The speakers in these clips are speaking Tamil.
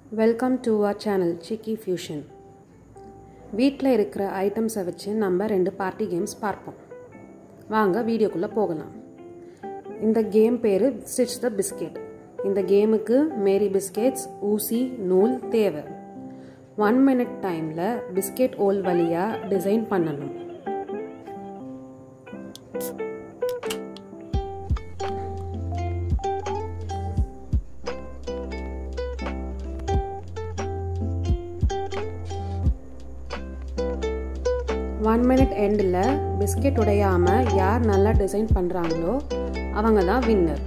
Welcome to our channel Chikki fusion வீட்டில் இருக்கிற ஐட்டம்ஸை வச்சு நம்ம ரெண்டு பார்ட்டி கேம்ஸ் பார்ப்போம் வாங்க வீடியோக்குள்ளே போகலாம் இந்த கேம் பேர் ஸ்டிச் த பிஸ்கெட் இந்த கேமுக்கு மேரி பிஸ்கெட்ஸ் ஊசி நூல் தேவை ஒன் மினிட் டைமில் பிஸ்கெட் ஓல் வழியாக டிசைன் பண்ணணும் ஒன் மினிட் எண்டில் பிஸ்கெட் உடையாமல் யார் நல்லா டிசைன் பண்ணுறாங்களோ அவங்க தான் வின்னர்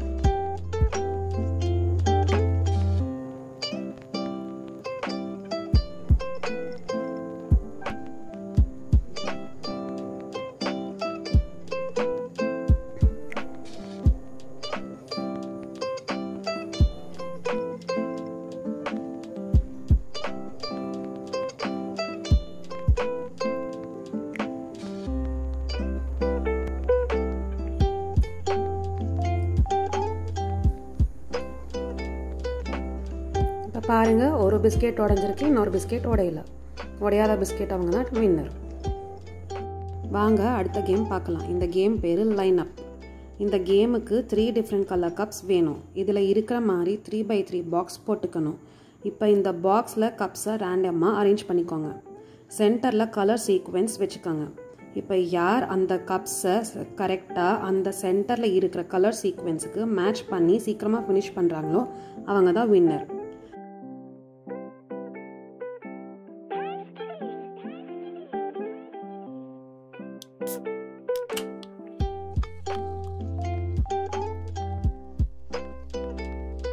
இப்போ பாருங்கள் ஒரு பிஸ்கெட் உடஞ்சிருக்கு இன்னொரு பிஸ்கெட் உடையல உடையாத பிஸ்கெட் அவங்க தான் வின்னர் வாங்க அடுத்த கேம் பார்க்கலாம் இந்த கேம் பேர் லைன் அப் இந்த கேமுக்கு த்ரீ டிஃப்ரெண்ட் கலர் கப்ஸ் வேணும் இதில் இருக்கிற மாதிரி த்ரீ பை த்ரீ பாக்ஸ் போட்டுக்கணும் இப்போ இந்த பாக்ஸில் கப்ஸை ரேண்டமாக அரேஞ்ச் பண்ணிக்கோங்க சென்டரில் கலர் சீக்வென்ஸ் வச்சுக்கோங்க இப்போ யார் அந்த கப்ஸை கரெக்டாக அந்த சென்டரில் இருக்கிற கலர் சீக்வென்ஸுக்கு மேட்ச் பண்ணி சீக்கிரமாக ஃபினிஷ் பண்ணுறாங்களோ அவங்க தான் winner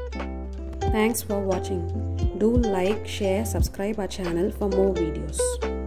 Thanks for watching. Do like, share, subscribe our channel for more videos.